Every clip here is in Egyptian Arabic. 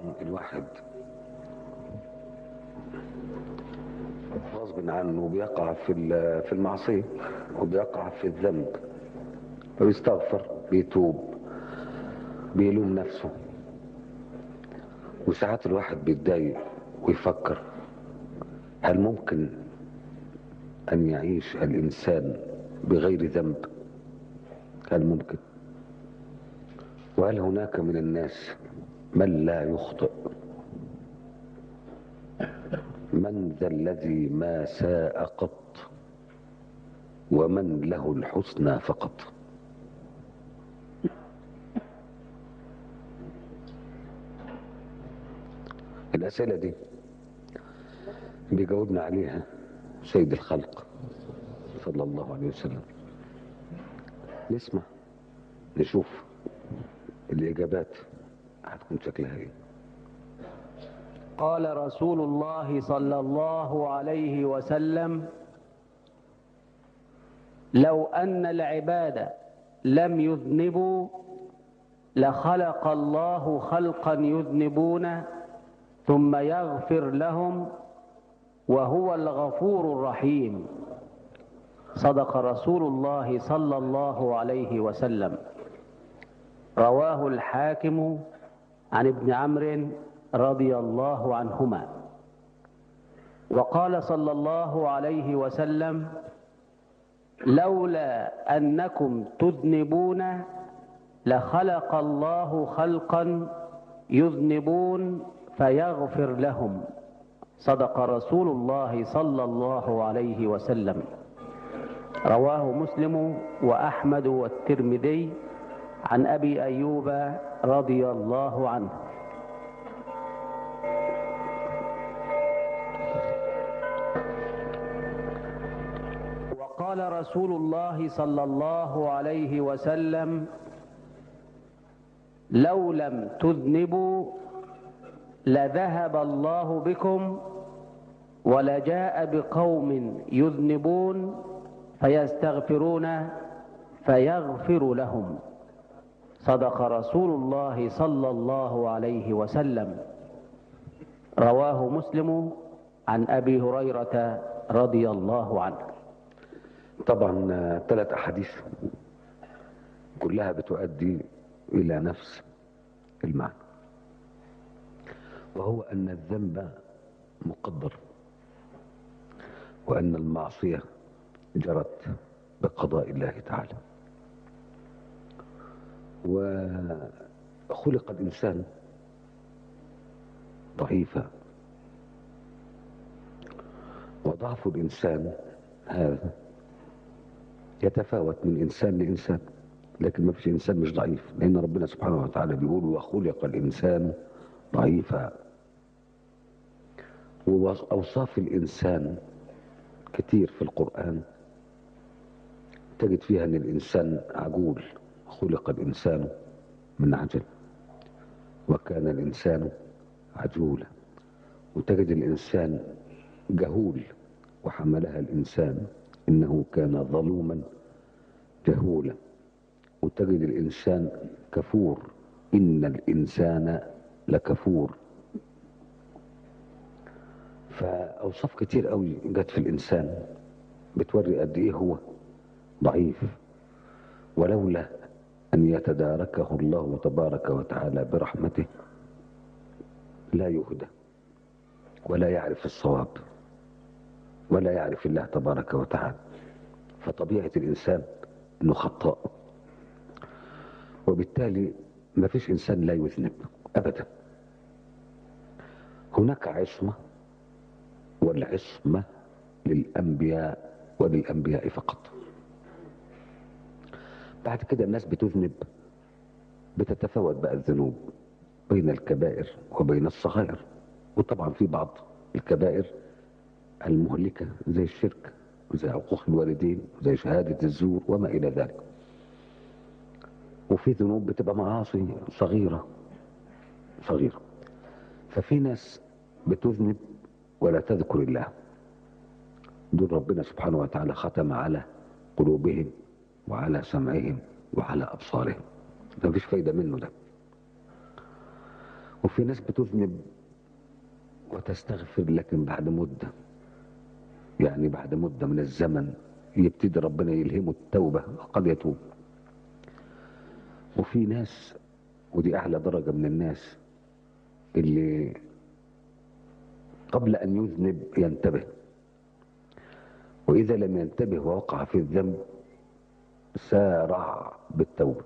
الواحد غصب عنه بيقع في ال- في المعصية وبيقع في الذنب فبيستغفر بيتوب بيلوم نفسه وساعات الواحد بيتضايق ويفكر هل ممكن أن يعيش الإنسان بغير ذنب هل ممكن وهل هناك من الناس من لا يخطئ من ذا الذي ما ساء قط ومن له الحسنى فقط الأسئلة دي بيجاوبنا عليها سيد الخلق صلى الله عليه وسلم نسمع نشوف الإجابات هتكون شكلها ايه قال رسول الله صلى الله عليه وسلم لو أن العباد لم يذنبوا لخلق الله خلقا يذنبون ثم يغفر لهم وهو الغفور الرحيم صدق رسول الله صلى الله عليه وسلم رواه الحاكم عن ابن عمرو رضي الله عنهما وقال صلى الله عليه وسلم لولا انكم تذنبون لخلق الله خلقا يذنبون فيغفر لهم صدق رسول الله صلى الله عليه وسلم رواه مسلم واحمد والترمذي عن ابي ايوب رضي الله عنه وقال رسول الله صلى الله عليه وسلم لو لم تذنبوا لذهب الله بكم ولجاء بقوم يذنبون فيستغفرون فيغفر لهم صدق رسول الله صلى الله عليه وسلم رواه مسلم عن ابي هريره رضي الله عنه طبعا آه، ثلاث أحاديث كلها بتؤدي إلى نفس المعنى وهو أن الذنب مقدر وأن المعصية جرت بقضاء الله تعالى وخلق الإنسان ضعيفا وضعف الإنسان هذا يتفاوت من إنسان لإنسان لكن ما فيش إنسان مش ضعيف لأن ربنا سبحانه وتعالى بيقول وخلق الإنسان ضعيفا وأوصاف الإنسان كتير في القرآن تجد فيها أن الإنسان عجول خلق الإنسان من عجل وكان الإنسان عجولا وتجد الإنسان جهول وحملها الإنسان إنه كان ظلوما جهولا وتجد الإنسان كفور إن الإنسان لكفور فأوصاف كتير قوي جت في الإنسان بتوري قد إيه هو ضعيف ولولا أن يتداركه الله تبارك وتعالى برحمته لا يهدى ولا يعرف الصواب ولا يعرف الله تبارك وتعالى فطبيعة الإنسان أنه خطاء وبالتالي ما فيش إنسان لا يذنب أبدا هناك عصمة والعصمة للأنبياء وللأنبياء فقط بعد كده الناس بتذنب بتتفاوت بقى الذنوب بين الكبائر وبين الصغائر وطبعا في بعض الكبائر المهلكة زي الشرك وزي عقوق الوالدين وزي شهادة الزور وما إلى ذلك وفي ذنوب بتبقى معاصي صغيرة صغيرة ففي ناس بتذنب ولا تذكر الله دول ربنا سبحانه وتعالى ختم على قلوبهم وعلى سمعهم وعلى أبصارهم ما فيش فايدة منه ده وفي ناس بتذنب وتستغفر لكن بعد مدة يعني بعد مدة من الزمن يبتدي ربنا يلهمه التوبة قد يتوب وفي ناس ودي أعلى درجة من الناس اللي قبل أن يذنب ينتبه وإذا لم ينتبه ووقع في الذنب سارع بالتوبة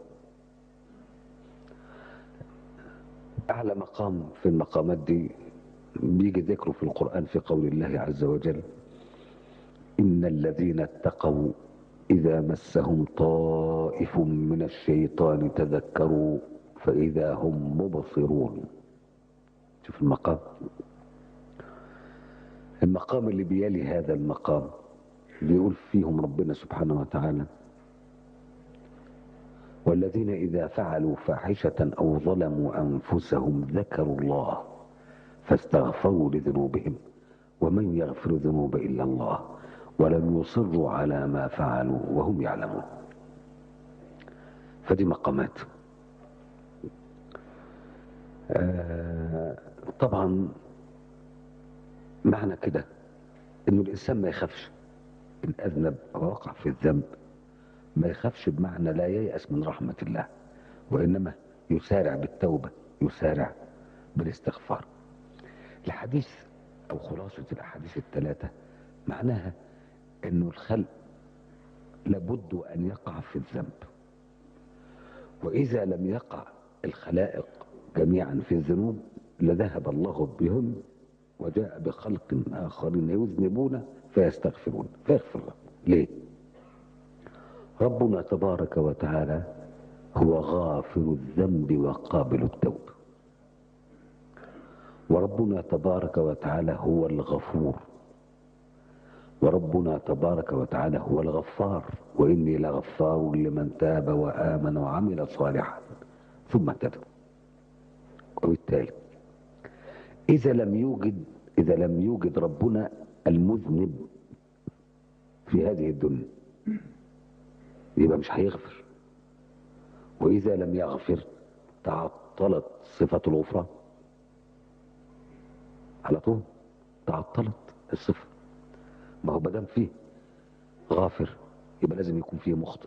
أعلى مقام في المقامات دي بيجي ذكره في القرآن في قول الله عز وجل إن الذين اتقوا إذا مسهم طائف من الشيطان تذكروا فإذا هم مبصرون شوف المقام المقام اللي بيلي هذا المقام بيقول فيهم ربنا سبحانه وتعالى والذين إذا فعلوا فاحشة أو ظلموا أنفسهم ذكروا الله فاستغفروا لذنوبهم ومن يغفر الذنوب إلا الله ولم يصروا على ما فعلوا وهم يعلمون فدي مقامات آه طبعا معنى كده انه الانسان ما يخافش ان اذنب او وقع في الذنب ما يخافش بمعنى لا ييأس من رحمة الله وإنما يسارع بالتوبة يسارع بالاستغفار الحديث أو خلاصة الأحاديث الثلاثة معناها أنه الخلق لابد أن يقع في الذنب وإذا لم يقع الخلائق جميعا في الذنوب لذهب الله بهم وجاء بخلق آخرين يذنبون فيستغفرون فيغفر لهم ليه؟ ربنا تبارك وتعالى هو غافر الذنب وقابل التوب وربنا تبارك وتعالى هو الغفور وربنا تبارك وتعالى هو الغفار وإني لغفار لمن تاب وآمن وعمل صالحا ثم اهتدى وبالتالي إذا لم يوجد إذا لم يوجد ربنا المذنب في هذه الدنيا يبقى مش هيغفر وإذا لم يغفر تعطلت صفة الغفران على طول تعطلت الصفة ما هو بدام فيه غافر يبقى لازم يكون فيه مخطئ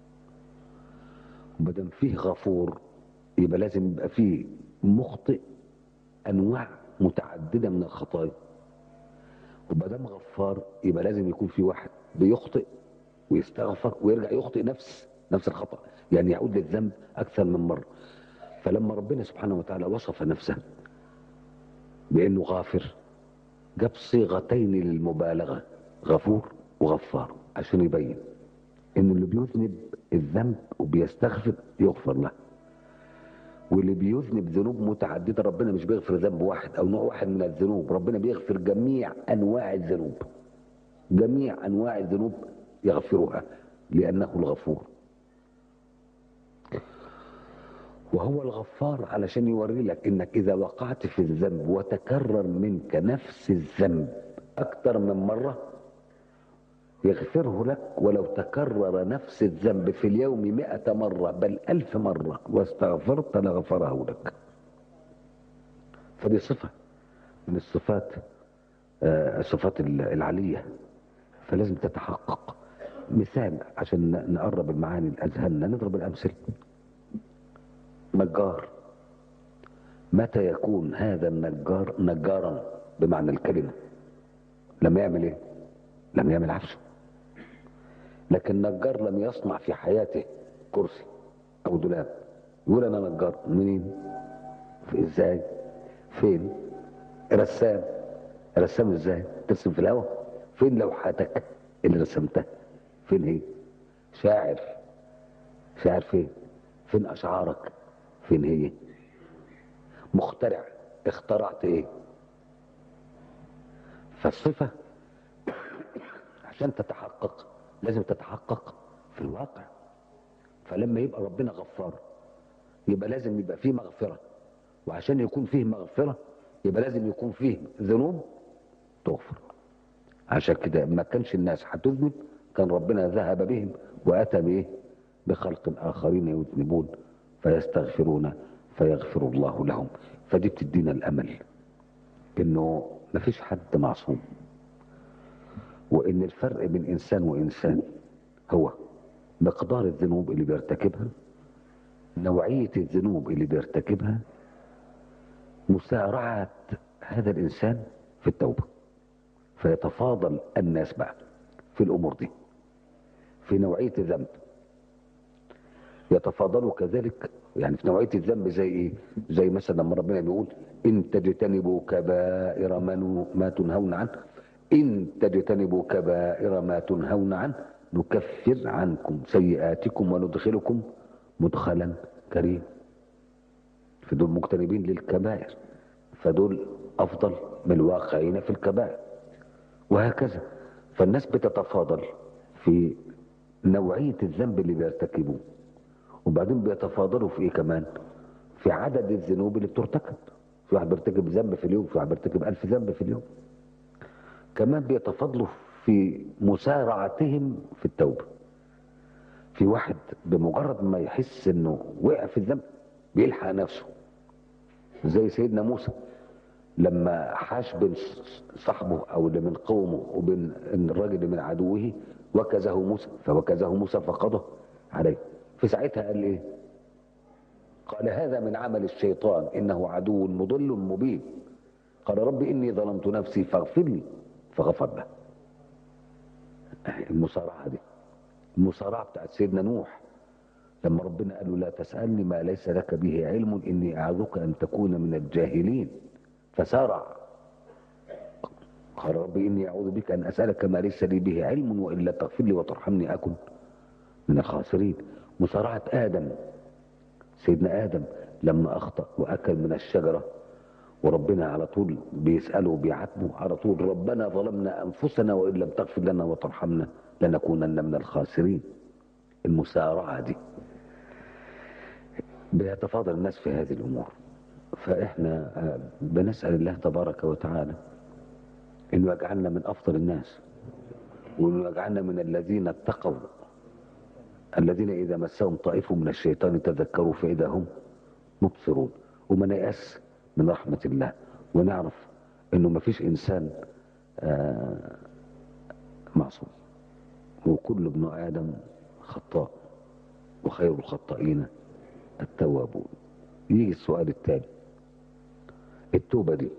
وبدام فيه غفور يبقى لازم يبقى فيه مخطئ أنواع متعددة من الخطايا وبدام غفار يبقى لازم يكون في واحد بيخطئ ويستغفر ويرجع يخطئ نفس نفس الخطأ يعني يعود للذنب أكثر من مرة فلما ربنا سبحانه وتعالى وصف نفسه بأنه غافر جاب صيغتين للمبالغة غفور وغفار عشان يبين ان اللي بيذنب الذنب وبيستغفر يغفر له واللي بيذنب ذنوب متعددة ربنا مش بيغفر ذنب واحد او نوع واحد من الذنوب ربنا بيغفر جميع انواع الذنوب جميع انواع الذنوب يغفرها لانه الغفور وهو الغفار علشان يوري لك انك اذا وقعت في الذنب وتكرر منك نفس الذنب اكتر من مرة يغفره لك ولو تكرر نفس الذنب في اليوم مئة مرة بل ألف مرة واستغفرت لغفره لك فدي صفة من الصفات آه، الصفات العالية فلازم تتحقق مثال عشان نقرب المعاني لأذهاننا نضرب الأمثلة نجار متى يكون هذا النجار نجارا بمعنى الكلمة لما يعمل ايه لم يعمل عفشه لكن نجار لم يصنع في حياته كرسي او دولاب يقول انا نجار منين في ازاي فين رسام رسام ازاي ترسم في الهواء فين لوحاتك اللي رسمتها فين هي شاعر شاعر فين فين اشعارك فين هي مخترع اخترعت ايه فالصفة عشان تتحقق لازم تتحقق في الواقع فلما يبقى ربنا غفار يبقى لازم يبقى فيه مغفرة وعشان يكون فيه مغفرة يبقى لازم يكون فيه ذنوب تغفر عشان كده ما كانش الناس هتذنب كان ربنا ذهب بهم واتى بايه بخلق اخرين يذنبون فيستغفرون فيغفر الله لهم فدي بتدينا الامل انه مفيش حد معصوم وان الفرق بين انسان وانسان هو مقدار الذنوب اللي بيرتكبها نوعية الذنوب اللي بيرتكبها مسارعة هذا الانسان في التوبة فيتفاضل الناس بقى في الامور دي في نوعية الذنب يتفاضلوا كذلك يعني في نوعية الذنب زي ايه زي مثلا لما ربنا بيقول ان تجتنبوا كبائر ما نو- ما تنهون عنه ان تجتنبوا كبائر ما تنهون عنه نكفر عنكم سيئاتكم وندخلكم مدخلا كريم فدول مجتنبين للكبائر فدول افضل من الواقعين في الكبائر وهكذا فالناس بتتفاضل في نوعية الذنب اللي بيرتكبوه وبعدين بيتفاضلوا في ايه كمان في عدد الذنوب اللي بترتكب في واحد بيرتكب ذنب في اليوم في واحد بيرتكب ألف ذنب في اليوم كمان بيتفاضلوا في مسارعتهم في التوبة في واحد بمجرد ما يحس انه وقع في الذنب بيلحق نفسه زي سيدنا موسى لما حاش بين صاحبه او اللي من قومه وبين الراجل اللي من عدوه وكزه موسى فوكزه موسى فقضى عليه في ساعتها قال ايه قال هذا من عمل الشيطان انه عدو مضل مبين قال رب اني ظلمت نفسي فاغفر لي فغفر له المصارعه دي المصارعه بتاعت سيدنا نوح لما ربنا قال له لا تسالني ما ليس لك به علم اني اعظك ان تكون من الجاهلين فسارع قال رب اني اعوذ بك ان اسالك ما ليس لي به علم والا تغفر لي وترحمني اكن من الخاسرين مصارعه ادم سيدنا ادم لما اخطا واكل من الشجره وربنا على طول بيساله وبيعاتبه على طول ربنا ظلمنا انفسنا وان لم تغفر لنا وترحمنا لنكونن من الخاسرين المسارعه دي بيتفاضل الناس في هذه الامور فاحنا آه، بنسال الله تبارك وتعالى انه يجعلنا من افضل الناس وانه يجعلنا من الذين اتقوا الذين اذا مسهم طائف من الشيطان تذكروا فاذا هم مبصرون وما نيأس من رحمه الله ونعرف انه ما فيش انسان آه، معصوم وكل ابن ادم خطاء وخير الخطائين التوابون يجي السؤال التالي التوبه دي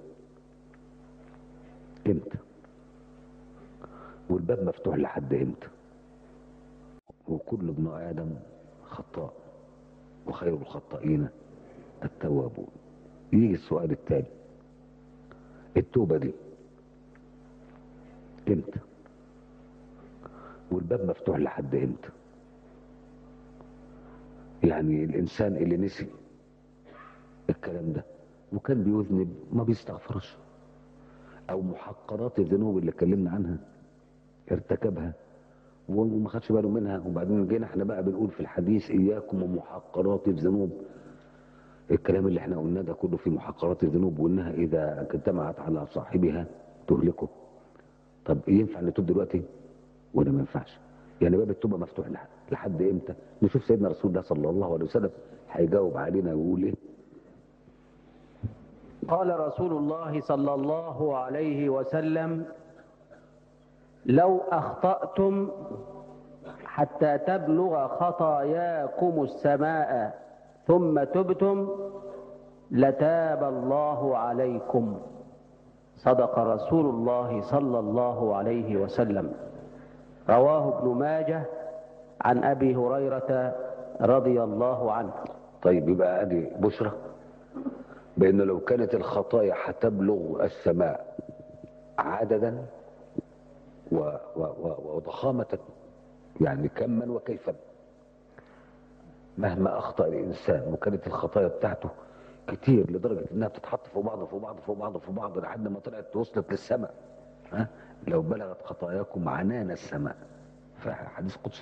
امتى والباب مفتوح لحد امتى وكل ابن ادم خطاء وخير الخطائين التوابون يجي السؤال التالي التوبه دي امتى والباب مفتوح لحد امتى يعني الانسان اللي نسي الكلام ده وكان بيذنب ما بيستغفرش او محقرات الذنوب اللي اتكلمنا عنها ارتكبها وما خدش باله منها وبعدين جينا احنا بقى بنقول في الحديث اياكم ومحقرات الذنوب الكلام اللي احنا قلناه ده كله في محقرات الذنوب وانها اذا اجتمعت على صاحبها تهلكه طب ينفع نتوب دلوقتي ولا ما ينفعش يعني باب التوبه مفتوح لحد, لحد امتى نشوف سيدنا رسول الله صلى الله عليه وسلم هيجاوب علينا ويقول ايه قال رسول الله صلى الله عليه وسلم لو اخطاتم حتى تبلغ خطاياكم السماء ثم تبتم لتاب الله عليكم صدق رسول الله صلى الله عليه وسلم رواه ابن ماجه عن ابي هريره رضي الله عنه طيب يبقى ادي بشرى بان لو كانت الخطايا هتبلغ السماء عددا و و و وضخامة يعني كما وكيفا مهما اخطا الانسان وكانت الخطايا بتاعته كتير لدرجه انها بتتحط في بعض في بعض في بعض في بعض لحد ما طلعت وصلت للسماء ها لو بلغت خطاياكم عنان السماء في حديث قدسي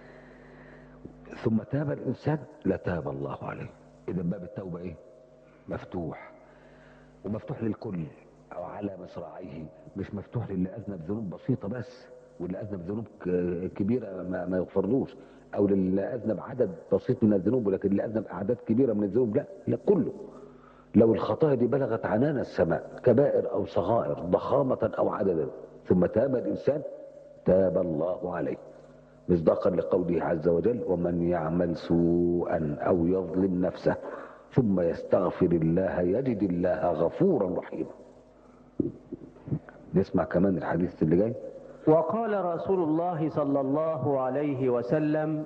ثم تاب الانسان لتاب الله عليه اذا باب التوبه ايه مفتوح ومفتوح للكل او على مصراعيه مش مفتوح للي اذنب ذنوب بسيطه بس واللي اذنب ذنوب ك- كبيره ما, ما يغفرلوش او للي اذنب عدد بسيط من الذنوب ولكن اللي اذنب اعداد كبيره من الذنوب لا لا كله لو الخطايا دي بلغت عنان السماء كبائر او صغائر ضخامه او عددا ثم تاب الانسان تاب الله عليه مصداقا لقوله عز وجل ومن يعمل سوءا او يظلم نفسه ثم يستغفر الله يجد الله غفورا رحيما نسمع كمان الحديث اللي جاي وقال رسول الله صلى الله عليه وسلم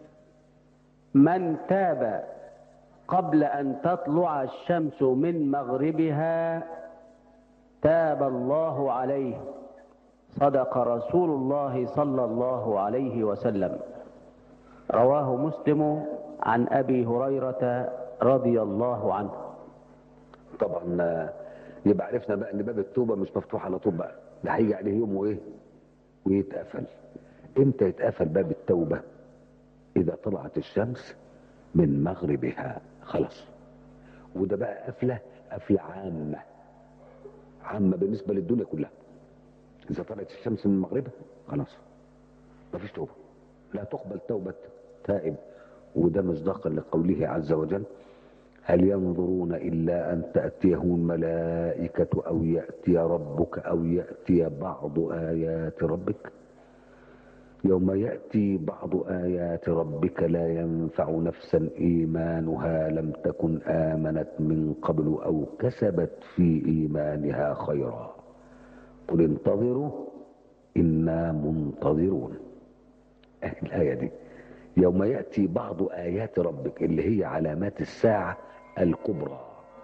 من تاب قبل أن تطلع الشمس من مغربها تاب الله عليه صدق رسول الله صلى الله عليه وسلم رواه مسلم عن أبي هريرة رضي الله عنه طبعا آه، يبقى عرفنا بقى ان باب التوبه مش مفتوح على طول بقى ده هيجي عليه يوم وايه ويتقفل امتى يتقفل باب التوبه اذا طلعت الشمس من مغربها خلاص وده بقى قفله قفله عامه عامه بالنسبه للدنيا كلها اذا طلعت الشمس من مغربها خلاص مفيش توبه لا تقبل توبه تائب وده مصداقا لقوله عز وجل هل ينظرون إلا أن تأتيهم الملائكة أو يأتي ربك أو يأتي بعض آيات ربك يوم يأتي بعض آيات ربك لا ينفع نفسا إيمانها لم تكن آمنت من قبل أو كسبت في إيمانها خيرا قل انتظروا إنا منتظرون آه، الآية دي يوم يأتي بعض آيات ربك اللي هي علامات الساعة الكبرى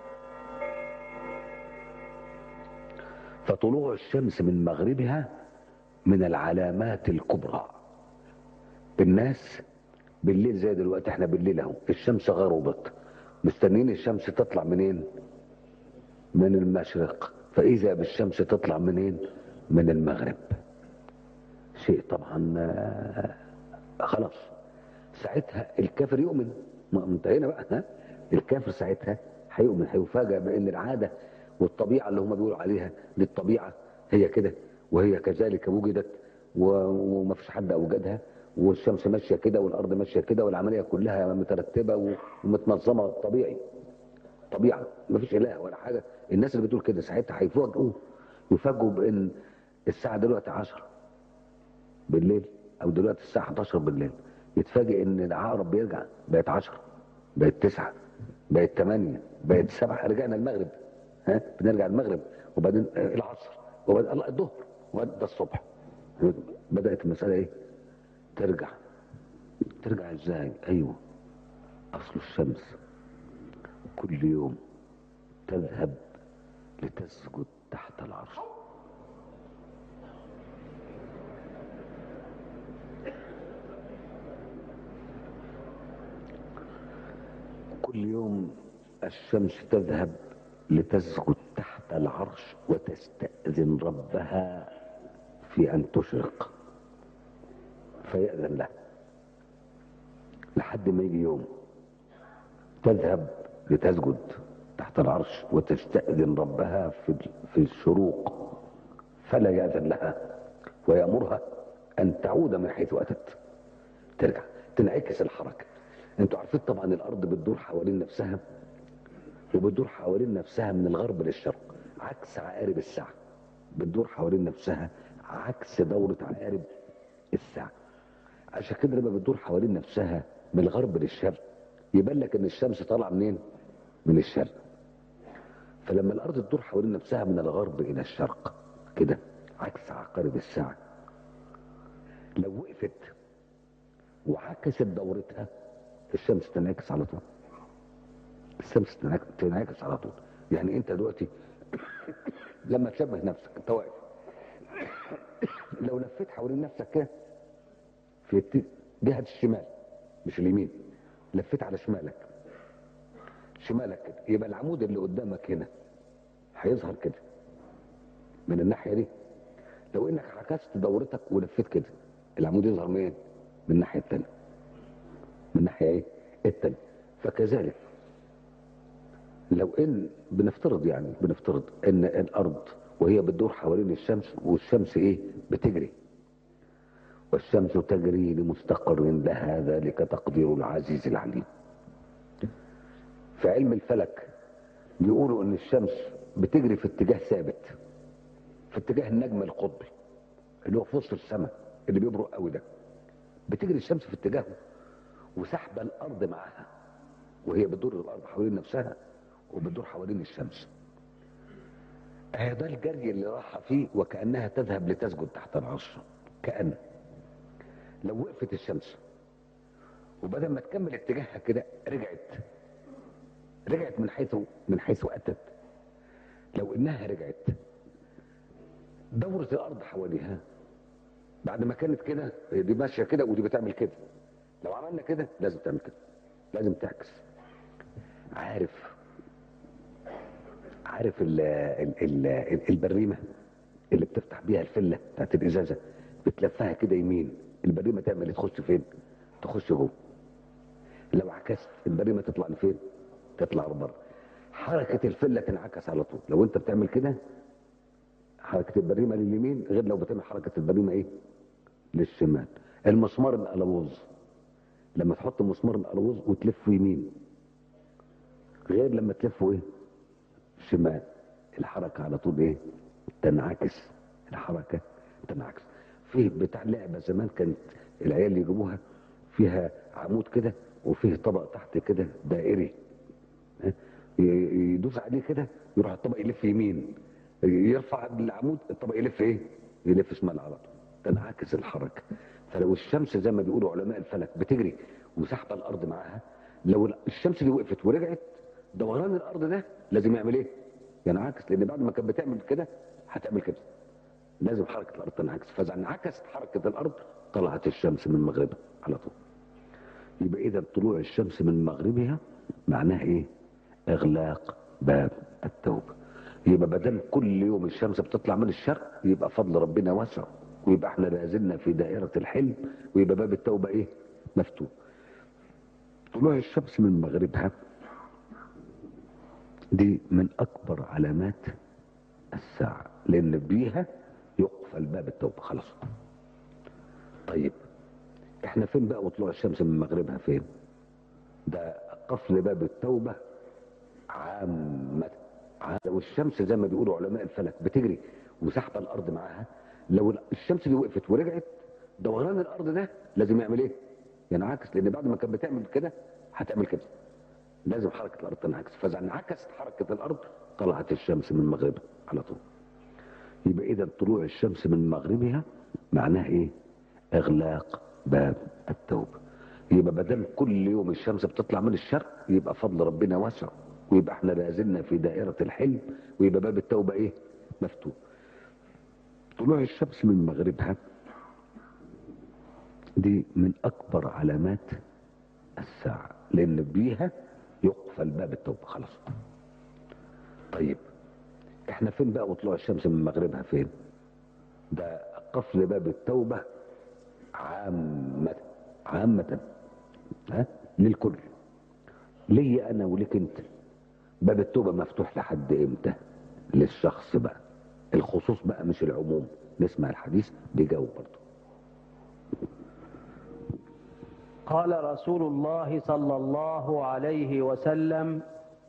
فطلوع الشمس من مغربها من العلامات الكبرى الناس بالليل زي دلوقتي احنا بالليل اهو الشمس غربت مستنيين الشمس تطلع منين من المشرق فاذا بالشمس تطلع منين من المغرب شيء طبعا آه، خلاص ساعتها الكافر يؤمن ما انتهينا بقى ها الكافر ساعتها هيؤمن هيفاجأ بان العاده والطبيعه اللي هم بيقولوا عليها دي الطبيعه هي كده وهي كذلك وجدت و- وما فيش حد اوجدها والشمس ماشيه كده والارض ماشيه كده والعمليه كلها مترتبه و- ومتنظمه طبيعي طبيعه ما فيش اله ولا حاجه الناس اللي بتقول كده ساعتها هيفاجئوا يفاجئوا بان الساعه دلوقتي 10 بالليل او دلوقتي الساعه 11 بالليل يتفاجئ ان العقرب بيرجع بقت 10 بقت 9 بقت 8 بقت 7 رجعنا المغرب ها بنرجع المغرب وبعدين آه، العصر وبعدين الله الظهر وبعدين ده الصبح بدات المساله ايه ترجع ترجع ازاي ايوه اصل الشمس كل يوم تذهب لتسجد تحت العرش كل يوم الشمس تذهب لتسجد تحت العرش وتستأذن ربها في أن تشرق فيأذن لها لحد ما يجي يوم تذهب لتسجد تحت العرش وتستأذن ربها في في الشروق فلا يأذن لها ويأمرها أن تعود من حيث أتت ترجع تنعكس الحركة انتوا عارفين طبعا الأرض بتدور حوالين نفسها وبتدور حوالين نفسها من الغرب للشرق عكس عقارب الساعة بتدور حوالين نفسها عكس دورة عقارب الساعة عشان كده لما بتدور حوالين نفسها من الغرب للشرق يبان لك ان الشمس طالعه منين؟ من الشرق فلما الارض تدور حوالين نفسها من الغرب الى الشرق كده عكس عقارب الساعه لو وقفت وعكست دورتها الشمس تنعكس على طول الشمس تنعك- تنعكس على طول يعني انت دلوقتي لما تشبه نفسك انت واقف لو لفيت حوالين نفسك كده في الت- جهة الشمال مش اليمين لفيت على شمالك شمالك كده يبقى العمود اللي قدامك هنا هيظهر كده من الناحية دي لو انك عكست دورتك ولفيت كده العمود يظهر منين؟ من الناحية التانية من الناحية ايه؟ التانية فكذلك لو ان بنفترض يعني بنفترض ان الارض وهي بتدور حوالين الشمس والشمس ايه؟ بتجري والشمس تجري لمستقر لها ذلك تقدير العزيز العليم في علم الفلك بيقولوا ان الشمس بتجري في اتجاه ثابت في اتجاه النجم القطبي اللي هو في وسط السماء اللي بيبرق قوي ده بتجري الشمس في اتجاهه وسحب الارض معاها وهي بتدور الارض حوالين نفسها وبتدور حوالين الشمس اهي ده الجري اللي راح فيه وكانها تذهب لتسجد تحت العرش كان لو وقفت الشمس وبدل ما تكمل اتجاهها كده رجعت رجعت من حيث من حيث اتت لو انها رجعت دورة الارض حواليها بعد ما كانت كده هي دي ماشيه كده ودي بتعمل كده لو عملنا كده لازم تعمل كده لازم تعكس عارف عارف ال ال ال البريمه اللي بتفتح بيها الفله بتاعت الازازه بتلفها كده يمين البريمه تعمل إيه؟ تخش فين تخش جوه لو عكست البريمه تطلع لفين تطلع لبره حركه الفله تنعكس على طول لو انت بتعمل كده حركه البريمه لليمين غير لو بتعمل حركه البريمه ايه للشمال المسمار القلوظ لما تحط مسمار القلوظ وتلفه يمين غير لما تلفه ايه شمال الحركه على طول ايه تنعكس الحركه تنعكس فيه بتاع لعبه زمان كانت العيال يجيبوها فيها عمود كده وفيه طبق تحت كده دائري ها؟ ي- يدوس عليه كده يروح الطبق يلف يمين يرفع العمود الطبق يلف ايه يلف شمال على طول تنعكس الحركه فلو الشمس زي ما بيقولوا علماء الفلك بتجري وسحبه الارض معاها لو الشمس دي وقفت ورجعت دوران الارض ده لازم يعمل ايه ينعكس لان بعد ما كانت بتعمل كده هتعمل كده لازم حركه الارض تنعكس فاذا انعكست حركه الارض طلعت الشمس من مغربها على طول يبقى اذا طلوع الشمس من مغربها معناها ايه اغلاق باب التوبه يبقى بدل كل يوم الشمس بتطلع من الشرق يبقى فضل ربنا واسع ويبقى احنا لازلنا في دائره الحلم ويبقى باب التوبه ايه مفتوح طلوع الشمس من مغربها دي من اكبر علامات الساعه لان بيها يقفل باب التوبه خلاص طيب احنا فين بقى وطلوع الشمس من مغربها فين ده قفل باب التوبه عامة عامة. لو الشمس زي ما بيقولوا علماء الفلك بتجري وسحبه الارض معاها لو الشمس دي وقفت ورجعت دوران الارض ده لازم يعمل ايه ينعكس لان بعد ما كانت بتعمل كده هتعمل كده لازم حركه الارض تنعكس فاذا انعكست حركه الارض طلعت الشمس من مغربها على طول يبقى اذا طلوع الشمس من مغربها معناها ايه اغلاق باب التوبه يبقى بدل كل يوم الشمس بتطلع من الشرق يبقى فضل ربنا واسع ويبقى احنا لازلنا في دائره الحلم ويبقى باب التوبه ايه مفتوح طلوع الشمس من مغربها دي من اكبر علامات الساعه لان بيها يقفل باب التوبه خلاص طيب احنا فين بقى وطلوع الشمس من مغربها فين ده قفل باب التوبه عامه عامه ها للكل ليا انا وليك انت باب التوبه مفتوح لحد امتى للشخص بقى الخصوص بقى مش العموم نسمع الحديث بيجاوب برضه قال رسول الله صلى الله عليه وسلم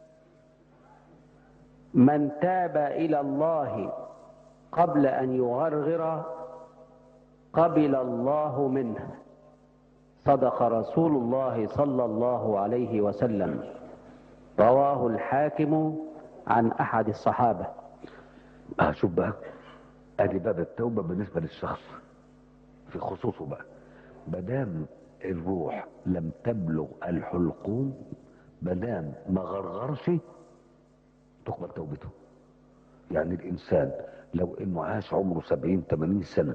من تاب الى الله قبل ان يغرغر قبل الله منه صدق رسول الله صلى الله عليه وسلم رواه الحاكم عن احد الصحابه اه شوف بقى ادي باب التوبه بالنسبه للشخص في خصوصه بقى مادام الروح لم تبلغ الحلقوم مادام ما غرغرش تقبل توبته يعني الانسان لو انه عاش عمره سبعين ثمانين سنه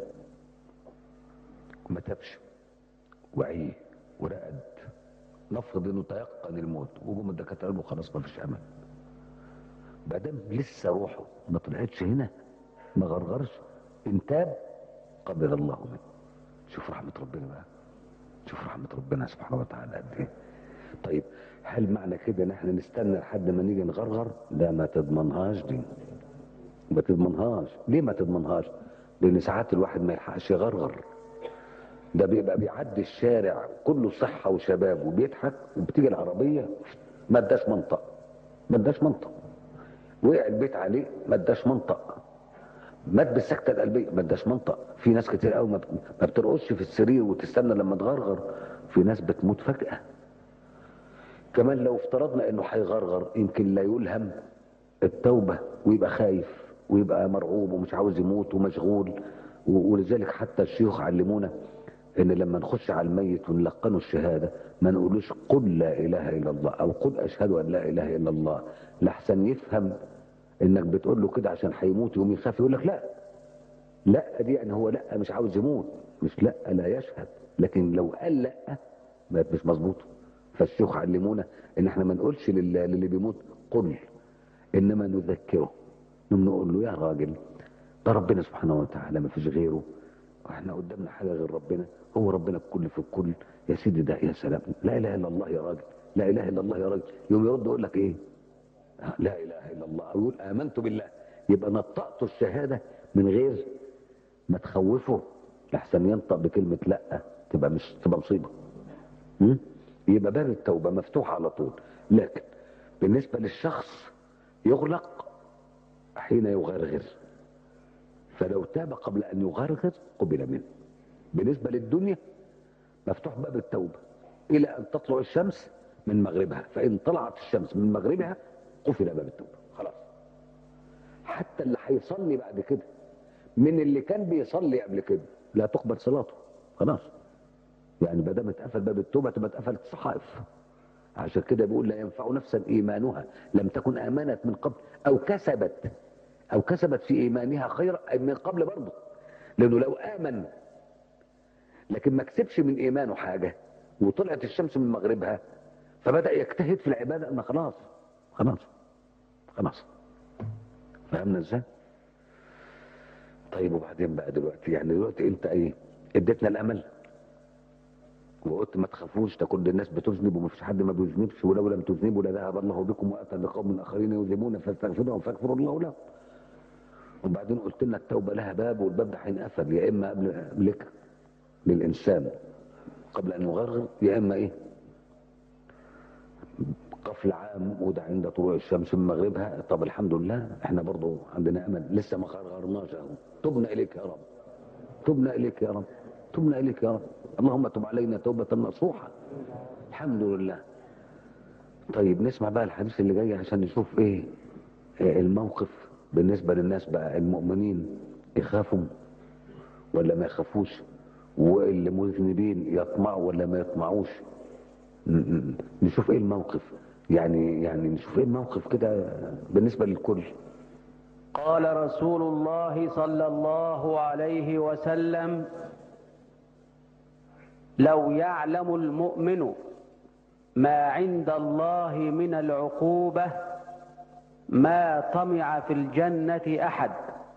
ما تابش وعيه ورقد نفرض انه تيقن الموت وجم الدكاتره قالوا خلاص ما فيش امل ما دام لسه روحه ما طلعتش هنا ما غرغرش ان تاب قبل الله منه شوف رحمه ربنا بقى شوف رحمه ربنا سبحانه وتعالى قد ايه طيب هل معنى كده ان احنا نستنى لحد ما نيجي نغرغر لا ما تضمنهاش دي ما تضمنهاش ليه ما تضمنهاش لان ساعات الواحد ما يلحقش يغرغر ده بيبقى بيعدي الشارع كله صحة وشباب وبيضحك وبتيجي العربية ما اداش منطق ما اداش منطق وقع البيت عليه ما اداش منطق مات بالسكته القلبيه ما اداش منطق في ناس كتير قوي ما بت- ما بترقصش في السرير وتستنى لما تغرغر في ناس بتموت فجاه كمان لو افترضنا انه هيغرغر يمكن لا يلهم التوبه ويبقى خايف ويبقى مرعوب ومش عاوز يموت ومشغول و- ولذلك حتى الشيوخ علمونا ان لما نخش على الميت ونلقنه الشهاده ما نقولوش قل لا اله الا الله او قل اشهد ان لا اله الا الله لحسن يفهم انك بتقول له كده عشان هيموت يقوم يخاف يقول لك لا لا دي يعني هو لا مش عاوز يموت مش لا لا يشهد لكن لو قال لا بقت مش مظبوط فالشيوخ علمونا ان احنا ما نقولش لل- للي بيموت قل انما نذكره نقوم نقول له يا راجل ده ربنا سبحانه وتعالى ما فيش غيره واحنا قدامنا حاجه غير ربنا هو ربنا الكل في الكل يا سيدي ده يا سلام لا اله الا الله يا راجل لا اله الا الله يا راجل يوم يرد يقول لك ايه لا اله الا الله او يقول امنت بالله يبقى نطقت الشهاده من غير ما تخوفه لحسن ينطق بكلمه لا تبقى مش تبقى مصيبه م? يبقى باب التوبه مفتوح على طول لكن بالنسبه للشخص يغلق حين يغرغر فلو تاب قبل ان يغرغر قبل منه بالنسبه للدنيا مفتوح باب التوبه الى ان تطلع الشمس من مغربها فان طلعت الشمس من مغربها قفل باب التوبه خلاص حتى اللي هيصلي بعد كده من اللي كان بيصلي قبل كده لا تقبل صلاته خلاص يعني ما دام اتقفل باب التوبه تبقى اتقفلت الصحائف عشان كده بيقول لا ينفع نفسا ايمانها لم تكن امنت من قبل او كسبت او كسبت في ايمانها خيرا أي من قبل برضه لانه لو امن لكن ما كسبش من ايمانه حاجه وطلعت الشمس من مغربها فبدا يجتهد في العباده ما خلاص خلاص خلاص فهمنا ازاي طيب وبعدين بقى دلوقتي يعني دلوقتي انت ايه اديتنا الامل وقلت ما تخافوش ده كل الناس بتذنب وما فيش حد ما بيذنبش ولو لم تذنبوا لذهب الله بكم واتى بقوم اخرين يذنبون فاستغفرهم فاغفر الله لهم وبعدين قلت لنا التوبه لها باب والباب ده هينقفل يا اما قبل قبلك للانسان قبل ان يغرغر يا اما ايه قفل عام وده عند طلوع الشمس من مغربها طب الحمد لله احنا برضو عندنا امل لسه ما غرغرناش اهو تبنا اليك يا رب تبنا اليك يا رب تبنا اليك يا رب اللهم تب علينا توبه نصوحه الحمد لله طيب نسمع بقى الحديث اللي جاي عشان نشوف ايه إيه الموقف بالنسبه للناس بقى المؤمنين يخافوا ولا ما يخافوش واللي مذنبين يطمعوا ولا ما يطمعوش ن- ن- نشوف ايه الموقف يعني يعني نشوف ايه الموقف كده بالنسبه للكل قال رسول الله صلى الله عليه وسلم لو يعلم المؤمن ما عند الله من العقوبة ما طمع في الجنة أحد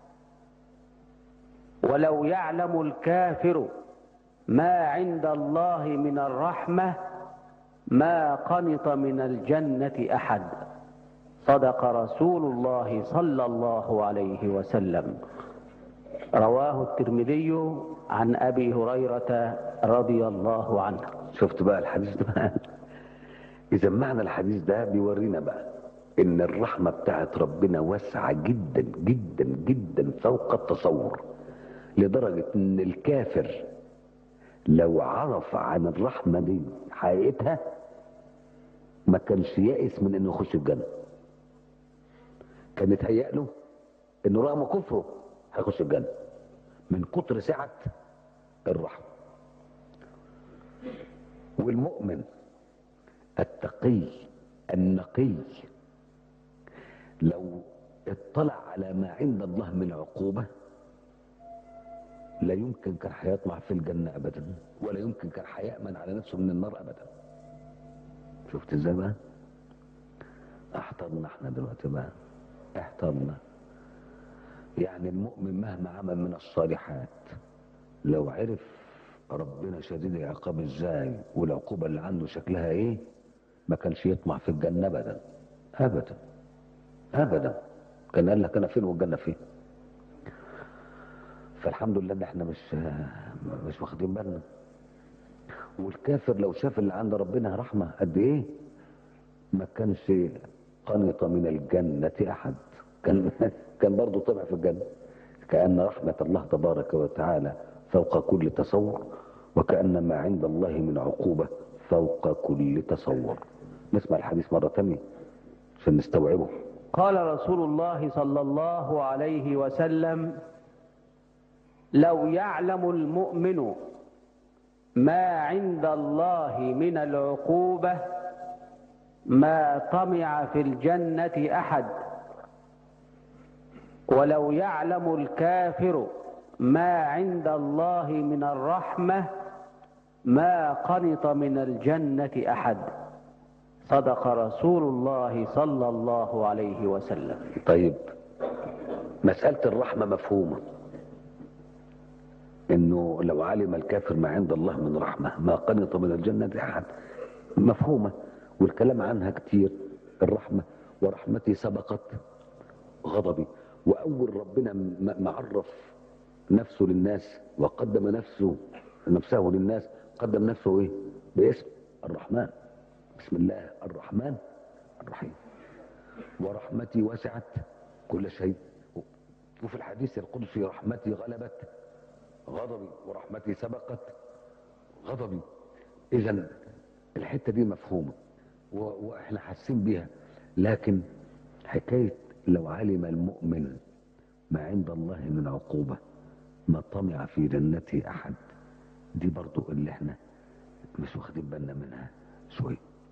ولو يعلم الكافر ما عند الله من الرحمة ما قنط من الجنة أحد صدق رسول الله صلى الله عليه وسلم رواه الترمذي عن ابي هريره رضي الله عنه شفت بقى الحديث ده بقى اذا معنى الحديث ده بيورينا بقى ان الرحمه بتاعت ربنا واسعه جدا جدا جدا فوق التصور لدرجه ان الكافر لو عرف عن الرحمه دي حقيقتها ما كانش يائس من انه يخش الجنه كان يتهيأ له انه رغم كفره هيخش الجنه من كتر سعه الرحمه والمؤمن التقي النقي لو اطلع على ما عند الله من عقوبة لا يمكن كان هيطمع في الجنة أبدا ولا يمكن كان هيأمن على نفسه من النار أبدا شفت ازاي بقى احترنا احنا دلوقتي بقى احترنا يعني المؤمن مهما عمل من الصالحات لو عرف ربنا شديد العقاب ازاي والعقوبة اللي عنده شكلها ايه ما كانش يطمع في الجنة ابدا ابدا ابدا كان قال لك انا فين والجنة فين فالحمد لله ان احنا مش مش واخدين بالنا والكافر لو شاف اللي عند ربنا رحمة قد ايه ما كانش قنط من الجنة احد كان كان برضه طمع في الجنة كأن رحمة الله تبارك وتعالى فوق كل تصور وكأن ما عند الله من عقوبة فوق كل تصور نسمع الحديث مرة تانية عشان نستوعبه قال رسول الله صلى الله عليه وسلم لو يعلم المؤمن ما عند الله من العقوبة ما طمع في الجنة أحد ولو يعلم الكافر ما عند الله من الرحمة ما قنط من الجنة أحد صدق رسول الله صلى الله عليه وسلم طيب مسألة الرحمة مفهومة انه لو علم الكافر ما عند الله من رحمة ما قنط من الجنة احد مفهومة والكلام عنها كتير الرحمة ورحمتي سبقت غضبي واول ربنا م- معرف نفسه للناس وقدم نفسه نفسه للناس قدم نفسه ايه باسم الرحمن بسم الله الرحمن الرحيم ورحمتي وسعت كل شيء وفي الحديث القدسي رحمتي غلبت غضبي ورحمتي سبقت غضبي اذا الحته دي مفهومه و- واحنا حاسين بيها لكن حكايه لو علم المؤمن ما عند الله من عقوبه ما طمع في جنته احد دي برضو اللي احنا مش واخدين بالنا منها شويه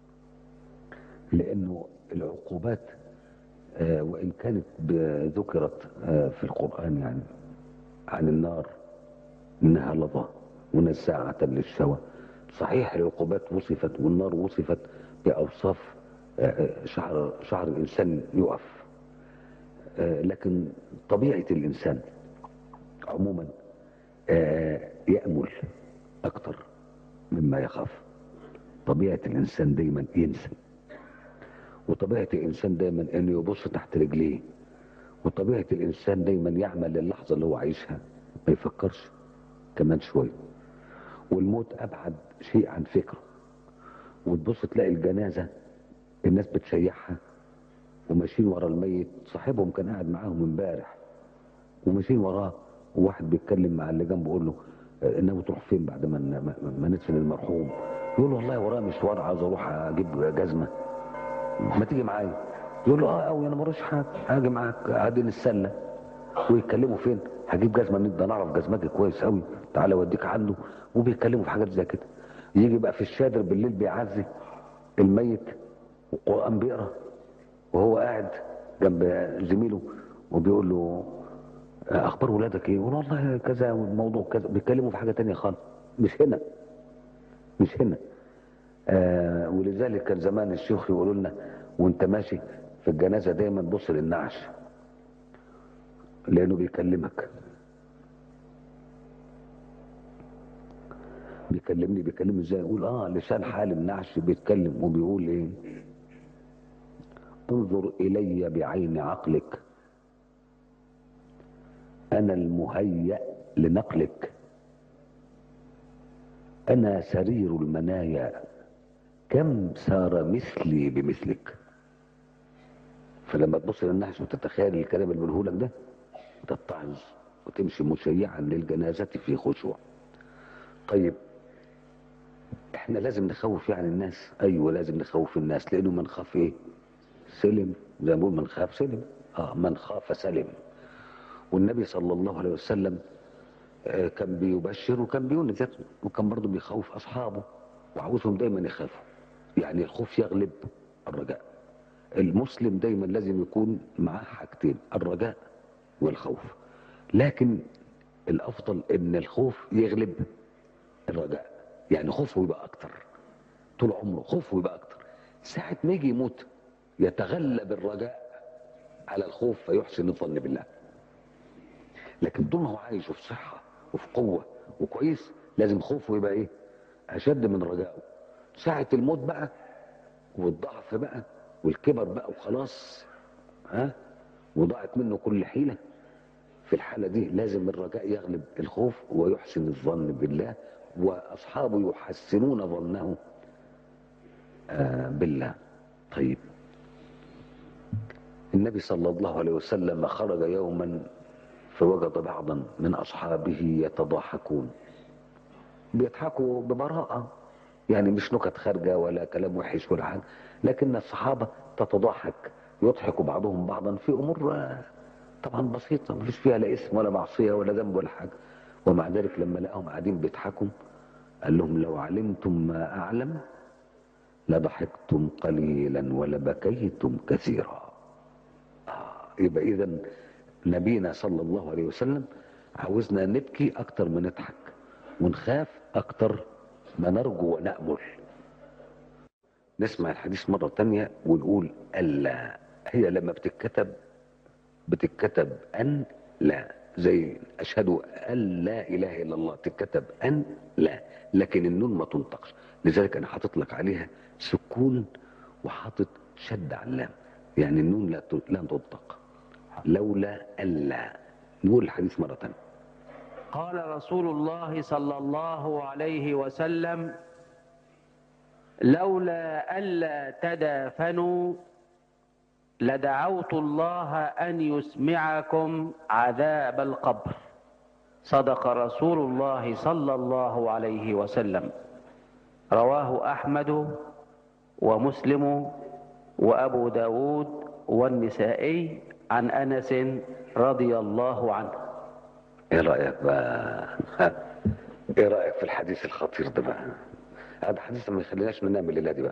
لانه العقوبات آه، وان كانت ب- ذكرت آه، في القران يعني عن النار انها لظى ونزاعة للشوى صحيح العقوبات وصفت والنار وصفت باوصاف آه، آه، شعر شعر الانسان يقف آه، لكن طبيعة الانسان عموما آه، يأمل اكتر مما يخاف طبيعة الانسان دايما ينسى وطبيعة الانسان دايما انه يبص تحت رجليه وطبيعة الانسان دايما يعمل للحظة اللي هو عايشها ما يفكرش كمان شوية والموت ابعد شيء عن فكره وتبص تلاقي الجنازة الناس بتشيعها وماشيين ورا الميت صاحبهم كان قاعد معاهم امبارح وماشيين وراه وواحد بيتكلم مع اللي جنبه يقول له آه، ناوي تروح فين بعد ما ما- ما ندفن المرحوم يقول له والله ورايا مشوار عايز اروح اجيب جزمه ما تيجي معايا يقول له اه قوي انا مروش حاجه هاجي معاك قاعدين السله ويتكلموا فين هجيب جزمه منين ده انا اعرف جزمتي كويس قوي تعالى اوديك عنده وبيتكلموا في حاجات زي كده يجي بقى في الشادر بالليل بيعزي الميت والقران بيقرا وهو قاعد جنب زميله وبيقول له آه، اخبار ولادك ايه يقول والله كذا والموضوع كذا بيتكلموا في حاجه تانية خالص مش هنا مش هنا آه ولذلك كان زمان الشيوخ يقولوا لنا وانت ماشي في الجنازه دايما بص للنعش لانه بيكلمك بيكلمني بيكلمني ازاي يقول اه لسان حال النعش بيتكلم وبيقول ايه انظر الي بعين عقلك انا المهيأ لنقلك انا سرير المنايا كم سار مثلي بمثلك فلما تبص للنحس وتتخيل الكلام اللي بنقوله لك ده تتعظ وتمشي مشيعا للجنازة في خشوع طيب احنا لازم نخوف يعني الناس ايوه لازم نخوف الناس لانه من خاف ايه سلم زي ما بقول من خاف سلم اه من خاف سلم والنبي صلى الله عليه وسلم آه، كان بيبشر وكان بينذر وكان برضه بيخوف اصحابه وعاوزهم دايما يخافوا يعني الخوف يغلب الرجاء المسلم دايما لازم يكون معاه حاجتين الرجاء والخوف لكن الافضل ان الخوف يغلب الرجاء يعني خوفه يبقى اكتر طول عمره خوفه يبقى اكتر ساعة ما يجي يموت يتغلب الرجاء على الخوف فيحسن الظن بالله لكن طول ما هو عايش وفي صحة وفي قوة وكويس لازم خوفه يبقى ايه اشد من رجائه ساعة الموت بقى والضعف بقى والكبر بقى وخلاص ها وضاعت منه كل حيلة في الحالة دي لازم الرجاء يغلب الخوف ويحسن الظن بالله وأصحابه يحسنون ظنه آه بالله طيب النبي صلى الله عليه وسلم خرج يوما فوجد بعضا من أصحابه يتضاحكون بيضحكوا ببراءة يعني مش نكت خارجة ولا كلام وحش ولا حاجة لكن الصحابة تتضاحك يضحك بعضهم بعضا في أمور آه، طبعا بسيطة مفيش فيها لا اسم ولا معصية ولا ذنب ولا حاجة ومع ذلك لما لقاهم قاعدين بيضحكوا قال لهم لو علمتم ما أعلم لضحكتم قليلا ولبكيتم كثيرا آه يبقى إذا نبينا صلى الله عليه وسلم عاوزنا نبكي أكتر ما نضحك ونخاف أكتر ما نرجو ونأمل نسمع الحديث مرة تانية ونقول ألا هي لما بتتكتب بتتكتب أن لا زي أشهد أن لا إله إلا الله تتكتب أن لا لكن النون ما تنطقش لذلك أنا حاطط لك عليها سكون وحاطط شد على اللام يعني النون لا ت- لا تنطق لولا ألا نقول الحديث مرة تانية قال رسول الله صلى الله عليه وسلم لولا ألا تدافنوا لدعوت الله أن يسمعكم عذاب القبر صدق رسول الله صلى الله عليه وسلم رواه أحمد ومسلم وأبو داود والنسائي عن أنس رضي الله عنه ايه رأيك بقى ها؟ ايه رأيك في الحديث الخطير ده بقى هذا حديث ما يخليناش ننام الليلة دي بقى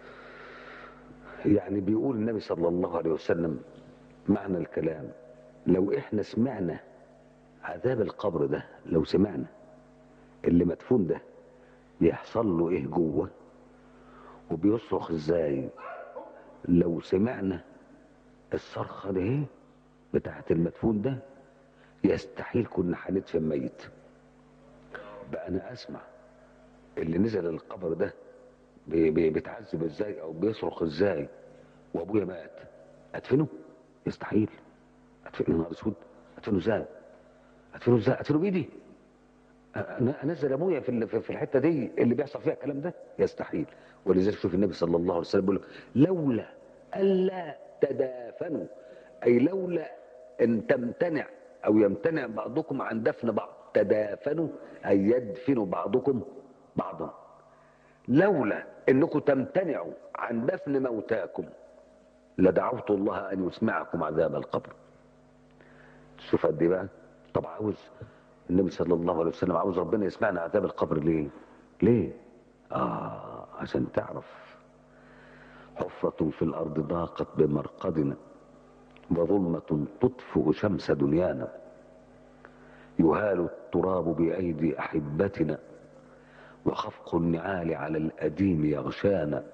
يعني بيقول النبي صلى الله عليه وسلم معنى الكلام لو احنا سمعنا عذاب القبر ده لو سمعنا اللي مدفون ده يحصل له ايه جوه وبيصرخ ازاي لو سمعنا الصرخه دي ايه بتاعت المدفون ده يستحيل كنا هندفن ميت بقى انا اسمع اللي نزل القبر ده بي- بي- بيتعذب ازاي او بيصرخ ازاي وابويا مات ادفنه يستحيل ادفنه نهار اسود ادفنه ازاي ادفنه ازاي ادفنه بايدي أنا- انزل ابويا في ال- في في الحته دي اللي بيحصل فيها الكلام ده يستحيل ولذلك شوف النبي صلى الله عليه وسلم بيقول لك، لولا الا تدافنوا اي لولا ان تمتنع او يمتنع بعضكم عن دفن بعض تدافنوا اي يدفن بعضكم بعضا لولا انكم تمتنعوا عن دفن موتاكم لدعوت الله ان يسمعكم عذاب القبر شوف قد ايه بقى طب عاوز النبي صلى الله عليه وسلم عاوز ربنا يسمعنا عذاب القبر ليه ليه اه عشان تعرف حفرة في الارض ضاقت بمرقدنا وظلمة تطفئ شمس دنيانا يهال التراب بأيدي أحبتنا وخفق النعال على الأديم يغشانا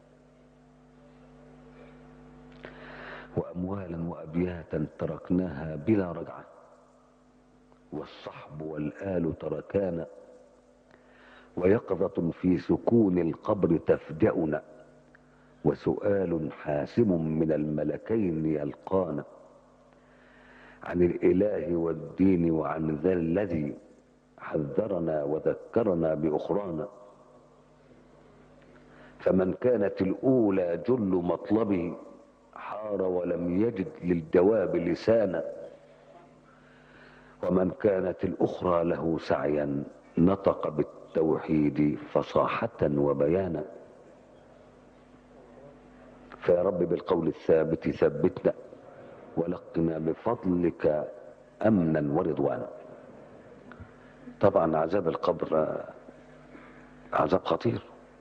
وأموالا وأبياتا تركناها بلا رجعة والصحب والآل تركانا ويقظة في سكون القبر تفجأنا وسؤال حاسم من الملكين يلقانا عن الإله والدين وعن ذا الذي حذرنا وذكرنا بأخرانا فمن كانت الأولى جل مطلبه حار ولم يجد للجواب لسانا ومن كانت الأخرى له سعيا نطق بالتوحيد فصاحة وبيانا فيا رب بالقول الثابت ثبتنا ولقنا بفضلك أمنا ورضوانا طبعا عذاب القبر آه، عذاب خطير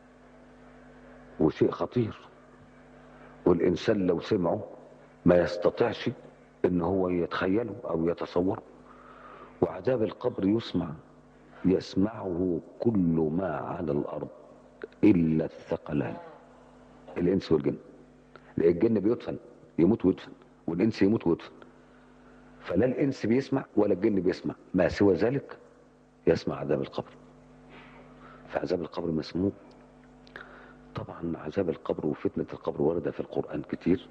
وشيء خطير والإنسان لو سمعه ما يستطيعش ان هو يتخيله او يتصوره وعذاب القبر يسمع يسمعه كل ما على الارض الا الثقلان الانس والجن لان الجن بيدفن يموت ويدفن والانس يموت ويدفن فلا الانس بيسمع ولا الجن بيسمع ما سوى ذلك يسمع عذاب القبر فعذاب القبر مسموع طبعا عذاب القبر وفتنة القبر وردة في القرآن كتير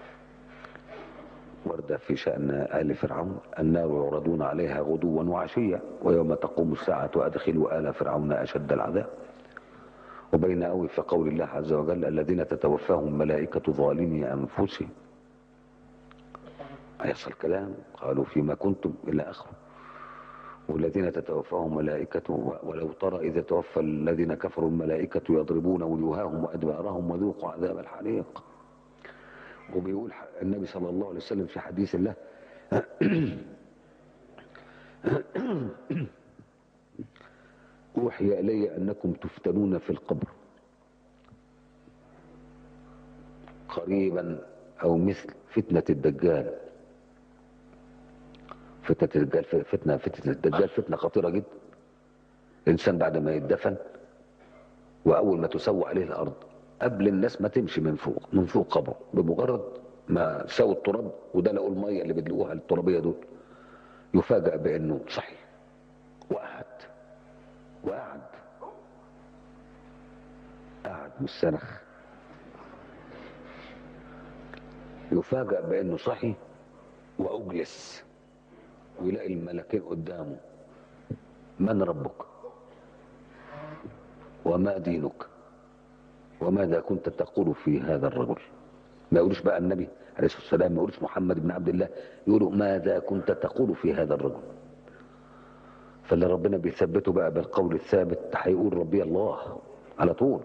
وردة في شأن آل فرعون النار يعرضون عليها غدوا وعشيا ويوم تقوم الساعة أدخلوا آل فرعون أشد العذاب وبين أوي في قول الله عز وجل الذين تتوفاهم ملائكة ظالمي أنفسهم هيحصل كلام قالوا فيما كنتم إلى آخره والذين تتوفاهم ملائكة ولو ترى إذا توفى الذين كفروا الملائكة يضربون وجوههم وأدبارهم وذوقوا عذاب الحريق وبيقول النبي صلى الله عليه وسلم في حديث الله أوحي إلي أنكم تفتنون في القبر قريبا أو مثل فتنة الدجال فتنة الدجال فتنة فتنة الدجال فتنة خطيرة جدا الإنسان بعد ما يدفن وأول ما تسوى عليه الأرض قبل الناس ما تمشي من فوق من فوق قبره بمجرد ما سووا التراب وده لقوا المية اللي بيدلقوها الترابية دول يفاجأ بأنه صحي وقعد وقعد قعد مستنخ يفاجأ بأنه صحي وأجلس ويلاقي الملكين قدامه من ربك وما دينك وماذا كنت تقول في هذا الرجل ما يقولش بقى النبي عليه الصلاة والسلام ما يقولش محمد بن عبد الله يقولوا ماذا كنت تقول في هذا الرجل فاللي ربنا بيثبته بقى بالقول الثابت هيقول ربي الله على طول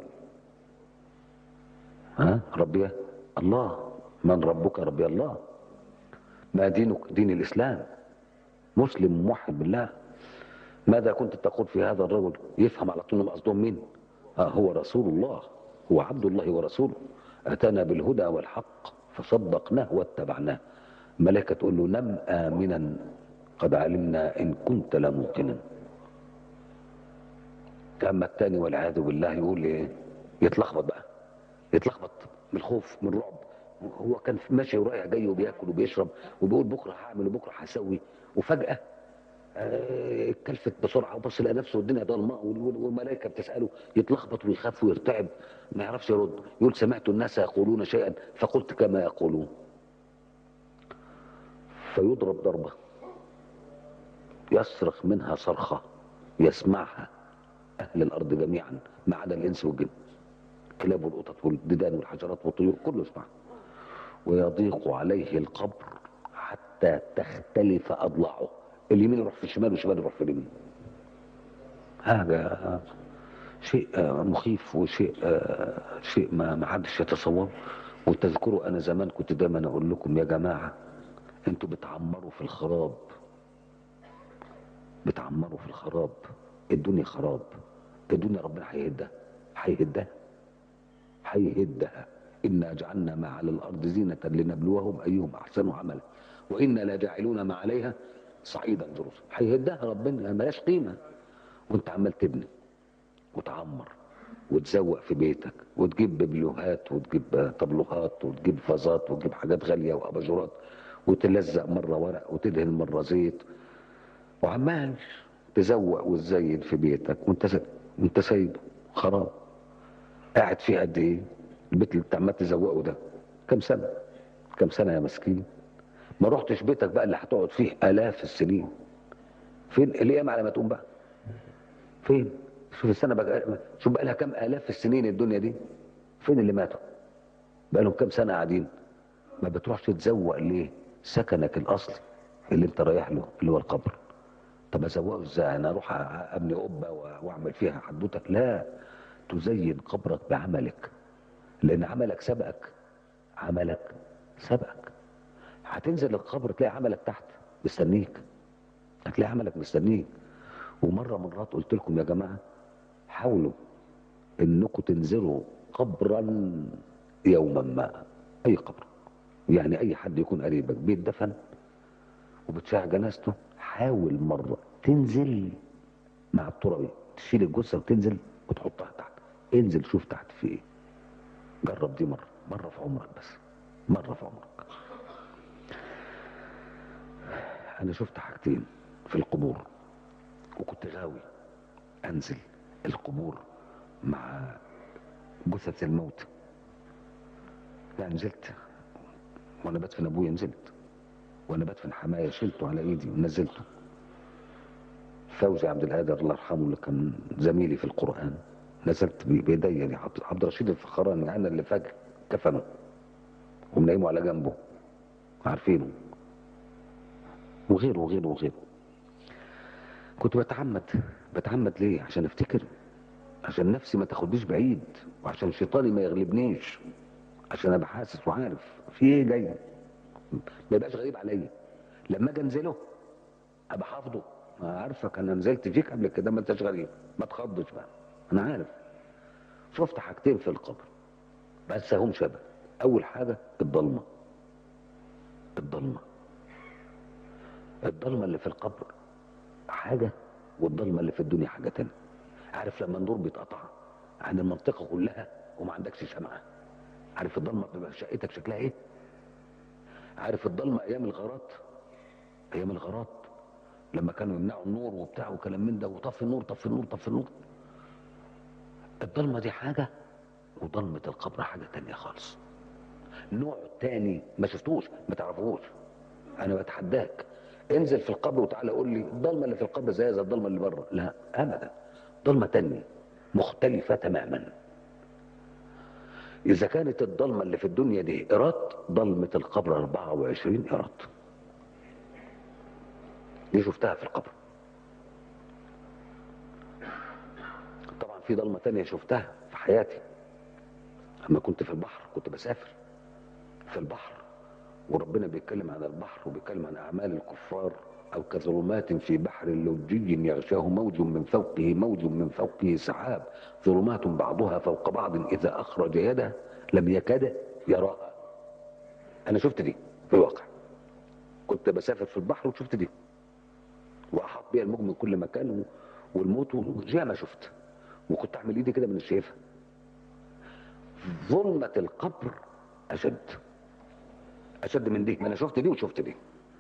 ها ربي الله من ربك ربي الله ما دينك دين الإسلام مسلم موحد بالله ماذا كنت تقول في هذا الرجل يفهم على طول قصدهم مين آه هو رسول الله هو عبد الله ورسوله أتانا بالهدى والحق فصدقناه واتبعناه ملائكة تقول له نم آمنا قد علمنا إن كنت لموقنا أما الثاني والعياذ بالله يقول إيه يتلخبط بقى يتلخبط من الخوف من الرعب هو كان ماشي ورايح جاي وبياكل وبيشرب وبيقول بكره هعمل وبكره هسوي وفجاه آه، اتكلفت بسرعه وبص لقى نفسه والدنيا ضلمه والملائكه بتساله يتلخبط ويخاف ويرتعب ما يعرفش يرد يقول سمعت الناس يقولون شيئا فقلت كما يقولون فيضرب ضربه يصرخ منها صرخه يسمعها اهل الارض جميعا ما عدا الانس والجن الكلاب والقطط والديدان والحشرات والطيور كله يسمع ويضيق عليه القبر حتى تختلف اضلاعه اليمين يروح في الشمال والشمال يروح في اليمين هذا شيء مخيف وشيء شيء ما ما حدش يتصوره وتذكروا انا زمان كنت دايما اقول لكم يا جماعه انتوا بتعمروا في الخراب بتعمروا في الخراب الدنيا خراب الدنيا ربنا هيهدها هيهدها هيهدها إنا جعلنا ما على الأرض زينة لنبلوهم أيهم أحسن عملا وإنا لجاعلون ما عليها صعيدا جرزا هيهدها ربنا ملاش قيمة وانت عمال تبني وتعمر وتزوق في بيتك وتجيب ببلوهات وتجيب طبلوهات وتجيب فازات وتجيب حاجات غالية وأباجورات وتلزق مرة ورق وتدهن مرة زيت وعمال تزوق وتزين في بيتك وانت وانت سايبه خراب قاعد فيه قد ايه البيت اللي انت عمال تزوقه ده كم سنه كم سنه يا مسكين ما رحتش بيتك بقى اللي هتقعد فيه الاف السنين فين الايام على ما تقوم بقى فين شوف السنه بقى شوف بقى لها كم الاف السنين الدنيا دي فين اللي ماتوا بقى لهم كم سنه قاعدين ما بتروحش تزوق ليه سكنك الاصلي اللي انت رايح له اللي هو القبر طب ازوقه ازاي انا اروح ابني قبه واعمل فيها حدوته لا تزين قبرك بعملك لان عملك سبقك عملك سبقك هتنزل القبر تلاقي عملك تحت مستنيك هتلاقي عملك مستنيك ومره مرات قلت لكم يا جماعه حاولوا انكم تنزلوا قبرا يوما ما اي قبر يعني اي حد يكون قريبك بيتدفن وبتشاع جنازته حاول مره تنزل مع الترابي تشيل الجثه وتنزل وتحطها تحت انزل شوف تحت في ايه جرب دي مرة مرة في عمرك بس مرة في عمرك انا شفت حاجتين في القبور وكنت غاوي انزل القبور مع جثث الموت لا نزلت وانا بدفن ابويا نزلت وانا بدفن حماية شلته على ايدي ونزلته فوزي عبد القادر الله يرحمه اللي كان زميلي في القرآن نزلت بايدي يعني عبد الرشيد الفخراني انا اللي فجأة كفنه ومنيمه على جنبه عارفينه وغيره وغيره وغيره كنت بتعمد بتعمد ليه عشان افتكر عشان نفسي ما تاخدنيش بعيد وعشان شيطاني ما يغلبنيش عشان ابقى حاسس وعارف في ايه جاي ما يبقاش غريب عليا لما اجي انزله ابقى حافظه ما عارفك انا نزلت فيك قبل كده ما انتش غريب ما تخضش بقى انا عارف شفت حاجتين في القبر بس هم شبه اول حاجه الضلمه الضلمه الضلمه اللي في القبر حاجه والضلمه اللي في الدنيا حاجه تانية عارف لما النور بيتقطع عن المنطقه كلها وما عندكش شمعه عارف الضلمه بتبقى شقتك شكلها ايه عارف الضلمه ايام الغارات ايام الغارات لما كانوا يمنعوا النور وبتاع وكلام من ده وطفي النور طفي النور طفي النور الضلمه دي حاجه وضلمه القبر حاجه تانية خالص نوع تاني ما شفتوش ما تعرفوش انا بتحداك انزل في القبر وتعالى قول لي الضلمه اللي في القبر زي زي الضلمه اللي بره لا ابدا ضلمه تانية مختلفه تماما اذا كانت الضلمه اللي في الدنيا دي ايراد ضلمه القبر 24 ايراد دي شفتها في القبر طبعا في ضلمه تانية شفتها في حياتي لما كنت في البحر كنت بسافر في البحر وربنا بيتكلم عن البحر وبيتكلم عن اعمال الكفار او كظلمات في بحر لجي يغشاه موج من فوقه موج من فوقه سحاب ظلمات بعضها فوق بعض اذا اخرج يده لم يكاد يراها انا شفت دي في الواقع كنت بسافر في البحر وشفت دي واحاط بيها الموج من كل مكان و- والموت وزي ما شفت وكنت اعمل ايدي كده من الشايفها ظلمة القبر اشد اشد من دي ما انا شفت دي وشفت دي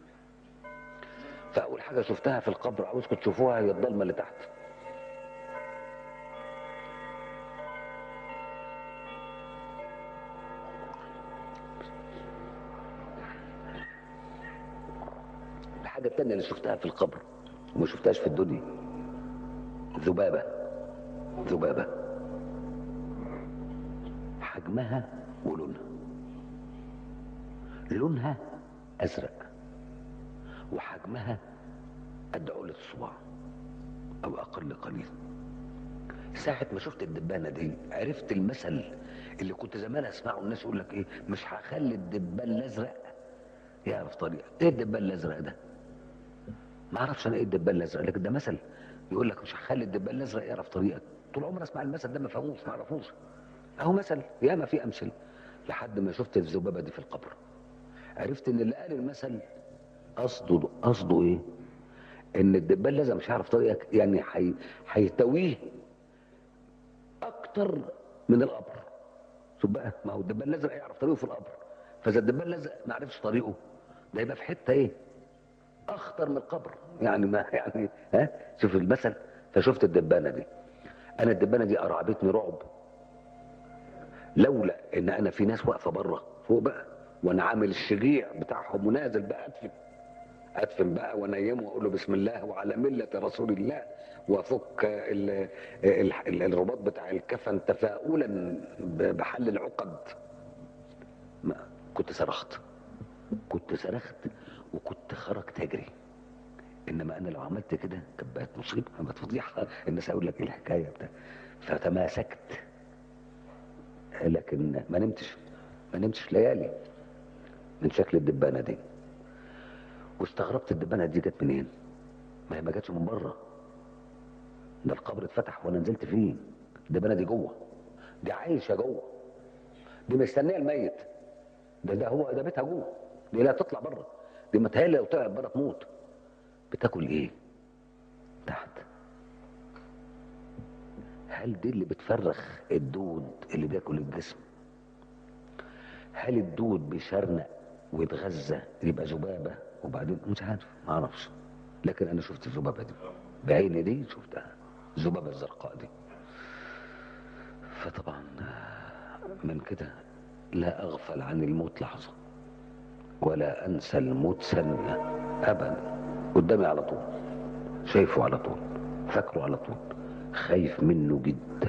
فاول حاجه شفتها في القبر عاوزكم تشوفوها هي الضلمه اللي تحت الحاجه التانيه اللي شفتها في القبر وما شفتهاش في الدنيا ذبابه ذبابه حجمها ولونها لونها ازرق وحجمها قد عقلة الصباع او اقل قليل ساعة ما شفت الدبانة دي عرفت المثل اللي كنت زمان اسمعه الناس يقول لك ايه مش هخلي الدبان الازرق يعرف طريقة ايه الدبان الازرق ده ما اعرفش انا ايه الدبان الازرق لكن ده مثل يقول لك مش هخلي الدبان الازرق يعرف طريقك طول عمري اسمع المثل ده ما فهموش ما اعرفوش اهو مثل ياما في امثله لحد ما شفت الذبابه دي في القبر عرفت ان اللي قال المثل قصده قصده ايه ان الدبان لازم مش هيعرف طريقك يعني حي... هيتويه اكتر من القبر شوف بقى ما هو الدبان الازرق يعرف طريقه في القبر فاذا الدبان الازرق ما عرفش طريقه ده يبقى في حته ايه اخطر من القبر يعني ما يعني ها شوف المثل فشفت الدبانه دي انا الدبانه دي ارعبتني رعب لولا ان انا في ناس واقفه بره فوق بقى وانا عامل الشجيع بتاعهم ونازل بقى ادفن ادفن بقى وانيمه واقول له بسم الله وعلى مله رسول الله وافك ال- ال- ال- الرباط بتاع الكفن تفاؤلا ب- بحل العقد ما كنت صرخت كنت صرخت وكنت خرجت اجري انما انا لو عملت كده كانت بقت مصيبه كانت فضيحه الناس هيقول لك ايه الحكايه بتاع فتماسكت لكن ما نمتش ما نمتش ليالي من شكل الدبانه دي واستغربت الدبانه دي جت منين ما هي ما جاتش من بره ده القبر اتفتح وانا نزلت فيه الدبانه دي جوه دي عايشه جوه دي مستنيه الميت ده ده هو ده بيتها جوه دي لا تطلع بره دي متهيألي لو طلعت بره تموت بتاكل ايه تحت هل دي اللي بتفرخ الدود اللي بياكل الجسم هل الدود بيشرنق ويتغذى يبقى ذبابه وبعدين مش عارف ما اعرفش لكن انا شفت الذبابه دي بعيني دي شفتها الذبابه الزرقاء دي فطبعا من كده لا اغفل عن الموت لحظه ولا انسى الموت ثانيه ابدا قدامي على طول شايفه على طول فاكره على طول خايف منه جدا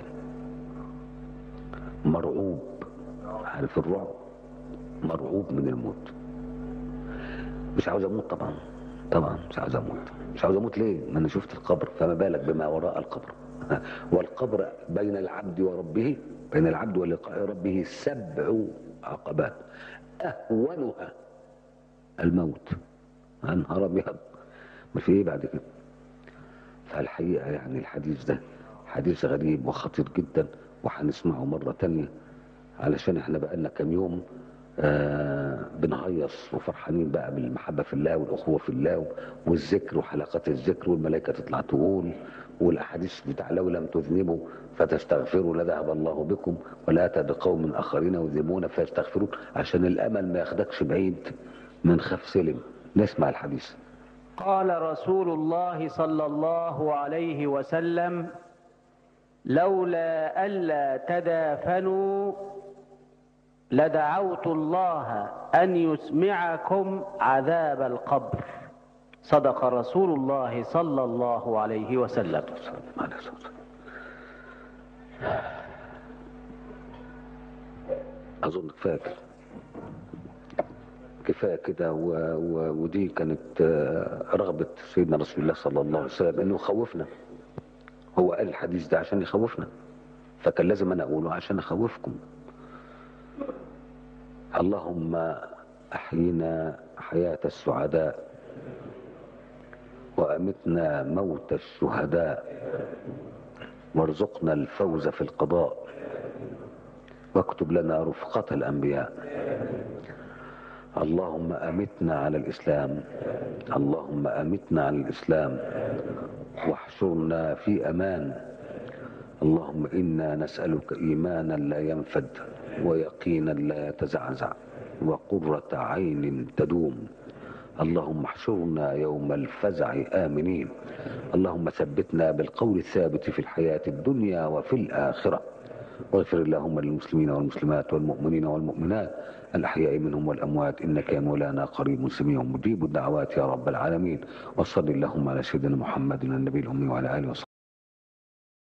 مرعوب عارف الرعب مرعوب من الموت مش عاوز اموت طبعا طبعا مش عاوز اموت مش عاوز اموت ليه ما انا شفت القبر فما بالك بما وراء القبر والقبر بين العبد وربه بين العبد ولقاء ربه سبع عقبات اهونها الموت يا نهار ابيض ما في ايه بعد كده فالحقيقه يعني الحديث ده حديث غريب وخطير جدا وهنسمعه مره تانية علشان احنا بقالنا كام يوم آه بنهيص وفرحانين بقى بالمحبة في الله والأخوة في الله والذكر وحلقات الذكر والملائكة تطلع تقول والأحاديث بتاع لو لم تذنبوا فتستغفروا لذهب الله بكم ولا أتى بقوم آخرين يذنبون فيستغفرون عشان الأمل ما ياخدكش بعيد من خف سلم نسمع الحديث قال رسول الله صلى الله عليه وسلم لولا ألا تدافنوا لدعوت الله أن يسمعكم عذاب القبر صدق رسول الله صلى الله عليه وسلم عليه الصلاة والسلام. أظن كفاية كده كفاية كده و... و... ودي كانت آه، رغبة سيدنا رسول الله صلى الله عليه وسلم إنه يخوفنا هو قال الحديث ده عشان يخوفنا فكان لازم أنا أقوله عشان أخوفكم اللهم أحينا حياة السعداء وأمتنا موت الشهداء وارزقنا الفوز في القضاء واكتب لنا رفقة الأنبياء اللهم أمتنا على الإسلام اللهم أمتنا على الإسلام واحشرنا في أمان اللهم إنا نسألك إيمانا لا ينفد ويقينا لا يتزعزع وقرة عين تدوم اللهم احشرنا يوم الفزع آمنين اللهم ثبتنا بالقول الثابت في الحياة الدنيا وفي الآخرة واغفر اللهم للمسلمين والمسلمات والمؤمنين والمؤمنات الأحياء منهم والأموات إنك يا مولانا قريب سميع مجيب الدعوات يا رب العالمين وصل اللهم على سيدنا محمد النبي الأمي وعلى آله وصحبه